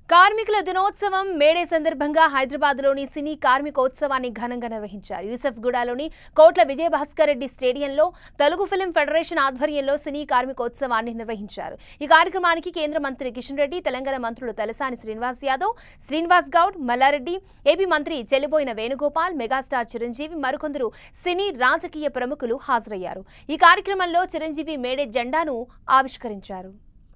కార్మికుల దినోత్సవం మేడే సందర్భంగా హైదరాబాద్లోని సినీ కార్మికోత్సవాన్ని ఘనంగా నిర్వహించారు యూసఫ్గూడలోని కోట్ల విజయభాస్కర్ రెడ్డి స్టేడియంలో తెలుగు ఫిల్మ్ ఫెడరేషన్ ఆధ్వర్యంలో సినీ కార్మికోత్సవాన్ని నిర్వహించారు ఈ కార్యక్రమానికి కేంద్ర మంత్రి కిషన్ రెడ్డి తెలంగాణ మంత్రులు తలసాని శ్రీనివాస్ యాదవ్ శ్రీనివాస్ గౌడ్ మల్లారెడ్డి ఏపీ మంత్రి చెల్లిబోయిన వేణుగోపాల్ మెగాస్టార్ చిరంజీవి మరికొందరు సినీ రాజకీయ ప్రముఖులు హాజరయ్యారు ఈ కార్యక్రమంలో చిరంజీవి మేడే జెండాను ఆవిష్కరించారు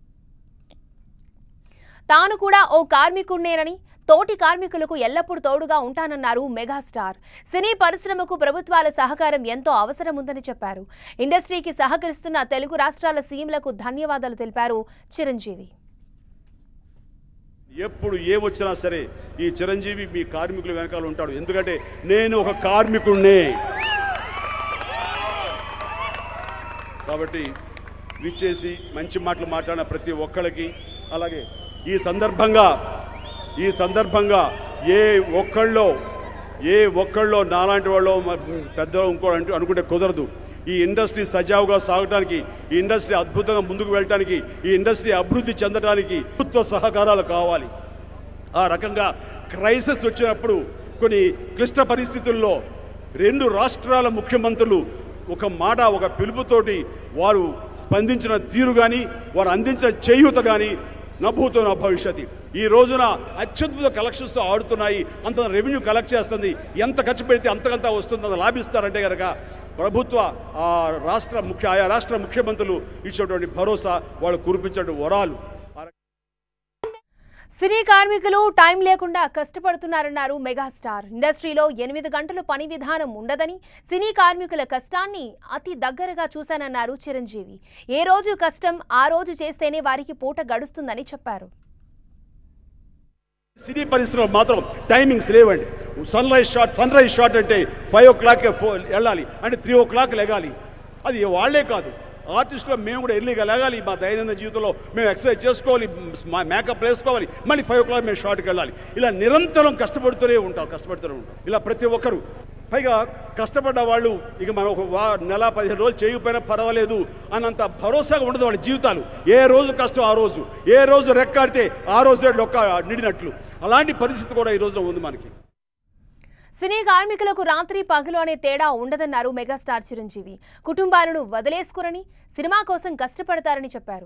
తాను కూడా ఓ కార్మికుడినేనని తోటి కార్మికులకు ఎల్లప్పుడూ తోడుగా ఉంటానన్నారు మెగాస్టార్ సినీ పరిశ్రమకు ప్రభుత్వాల సహకారం ఎంతో అవసరం ఉందని చెప్పారు ఇండస్ట్రీకి సహకరిస్తున్న తెలుగు రాష్ట్రాల సీఎంలకు ధన్యవాదాలు తెలిపారు చిరంజీవి ఎప్పుడు ఏ వచ్చినా సరే ఈ చిరంజీవి మీ కార్మికుల వెనకాల ఉంటాడు ఎందుకంటే నేను ఒక కార్మికుడినే కాబట్టి విచ్చేసి మంచి మాటలు మాట్లాడిన ప్రతి ఒక్కళ్ళకి అలాగే ఈ సందర్భంగా ఈ సందర్భంగా ఏ ఒక్కళ్ళో ఏ ఒక్కళ్ళో నాలాంటి వాళ్ళు పెద్దలు ఇంకో అంటూ అనుకుంటే కుదరదు ఈ ఇండస్ట్రీ సజావుగా సాగడానికి ఈ ఇండస్ట్రీ అద్భుతంగా ముందుకు వెళ్ళడానికి ఈ ఇండస్ట్రీ అభివృద్ధి చెందడానికి ప్రభుత్వ సహకారాలు కావాలి ఆ రకంగా క్రైసిస్ వచ్చినప్పుడు కొన్ని క్లిష్ట పరిస్థితుల్లో రెండు రాష్ట్రాల ముఖ్యమంత్రులు ఒక మాట ఒక పిలుపుతోటి వారు స్పందించిన తీరు కానీ వారు అందించిన చేయూత కానీ నభూతో నా భవిష్యత్తు ఈ రోజున అత్యద్భుత కలెక్షన్స్తో ఆడుతున్నాయి అంత రెవెన్యూ కలెక్ట్ చేస్తుంది ఎంత ఖర్చు పెడితే అంతకంతా వస్తుంది అంత లాభిస్తారంటే కనుక ప్రభుత్వ ఆ రాష్ట్ర ముఖ్య ఆయా రాష్ట్ర ముఖ్యమంత్రులు ఇచ్చేటువంటి భరోసా వాళ్ళు కురిపించే వరాలు ఆ సినీ కార్మికులు టైం లేకుండా కష్టపడుతున్నారన్నారు మెగాస్టార్ ఇండస్ట్రీలో ఎనిమిది గంటల పని విధానం ఉండదని సినీ కార్మికుల కష్టాన్ని అతి దగ్గరగా చూశానన్నారు చిరంజీవి ఏ రోజు కష్టం ఆ రోజు చేస్తేనే వారికి పూట గడుస్తుందని చెప్పారు సినీ పరిశ్రమ మాత్రం టైమింగ్స్ లేవండి sunrise shot sunrise shot అంటే ఫైవ్ ఓ క్లాక్ వెళ్ళాలి అంటే త్రీ ఓ క్లాక్ లెగాలి అది వాళ్ళే కాదు ఆర్టిస్టులో మేము కూడా ఎర్లీగా లేగాలి మా దైనందిన జీవితంలో మేము ఎక్సర్సైజ్ చేసుకోవాలి మా మేకప్ వేసుకోవాలి మళ్ళీ ఫైవ్ ఓ క్లాక్ మేము షార్ట్కి వెళ్ళాలి ఇలా నిరంతరం కష్టపడుతూనే ఉంటాం కష్టపడుతూనే ఉంటాం ఇలా ప్రతి ఒక్కరు పైగా కష్టపడ్డ వాళ్ళు ఇక మనం ఒక వా నెల పదిహేను రోజులు చేయకపోయినా పర్వాలేదు అన్నంత భరోసాగా ఉండదు వాళ్ళ జీవితాలు ఏ రోజు కష్టం ఆ రోజు ఏ రోజు రెక్కాడితే ఆ రోజే లొక్క నిడినట్లు అలాంటి పరిస్థితి కూడా ఈ రోజున ఉంది మనకి సినీ కార్మికులకు రాత్రి పగలు అనే తేడా ఉండదన్నారు మెగాస్టార్ చిరంజీవి కుటుంబాలను వదిలేసుకురని సినిమా కోసం కష్టపడతారని చెప్పారు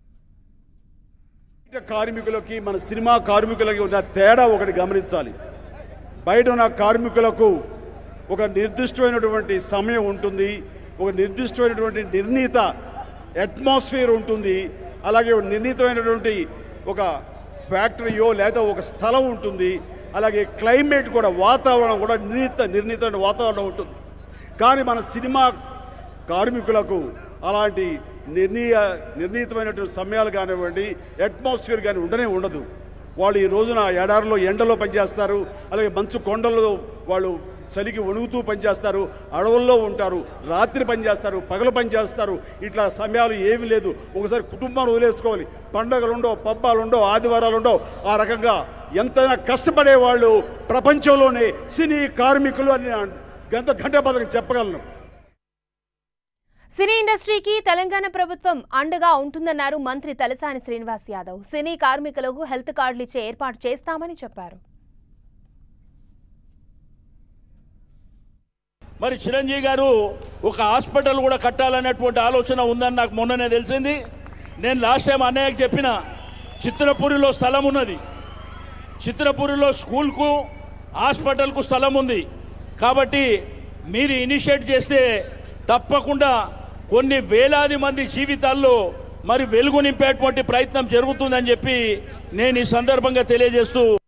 బయట కార్మికులకి మన సినిమా కార్మికులకి ఉన్న తేడా ఒకటి గమనించాలి బయట ఉన్న కార్మికులకు ఒక నిర్దిష్టమైనటువంటి సమయం ఉంటుంది ఒక నిర్దిష్టమైనటువంటి నిర్ణీత అట్మాస్ఫియర్ ఉంటుంది అలాగే ఒక నిర్ణీతమైనటువంటి ఒక ఫ్యాక్టరీయో లేదా ఒక స్థలం ఉంటుంది అలాగే క్లైమేట్ కూడా వాతావరణం కూడా నిర్ణీత నిర్ణీతమైన వాతావరణం ఉంటుంది కానీ మన సినిమా కార్మికులకు అలాంటి నిర్ణీయ నిర్ణీతమైనటువంటి సమయాలు కానివ్వండి అట్మాస్ఫియర్ కానీ ఉండనే ఉండదు వాళ్ళు ఈ రోజున ఎడారిలో ఎండలో పనిచేస్తారు అలాగే మంచు కొండల్లో వాళ్ళు చలికి వణుగుతూ పనిచేస్తారు అడవుల్లో ఉంటారు రాత్రి పనిచేస్తారు పగలు పనిచేస్తారు ఇట్లా సమయాలు ఏమీ లేదు ఒకసారి కుటుంబాన్ని వదిలేసుకోవాలి పండగలు ఉండవు పబ్బాలు ఉండవు ఆదివారాలు ఉండవు ఆ రకంగా ఎంతైనా కష్టపడే వాళ్ళు ప్రపంచంలోనే సినీ కార్మికులు అని గంట గంట పదకం చెప్పగలను సినీ ఇండస్ట్రీకి తెలంగాణ ప్రభుత్వం అండగా ఉంటుందన్నారు మంత్రి తలసాని శ్రీనివాస్ యాదవ్ సినీ కార్మికులకు హెల్త్ కార్డులు ఇచ్చే ఏర్పాటు చేస్తామని చెప్పారు మరి చిరంజీవి గారు ఒక హాస్పిటల్ కూడా కట్టాలనేటువంటి ఆలోచన ఉందని నాకు మొన్ననే తెలిసింది నేను లాస్ట్ టైం అన్నయ్యకి చెప్పిన చిత్రపూరిలో స్థలం ఉన్నది చిత్రపూరిలో స్కూల్కు హాస్పిటల్కు స్థలం ఉంది కాబట్టి మీరు ఇనిషియేట్ చేస్తే తప్పకుండా కొన్ని వేలాది మంది జీవితాల్లో మరి వెలుగు నింపేటువంటి ప్రయత్నం జరుగుతుందని చెప్పి నేను ఈ సందర్భంగా తెలియజేస్తూ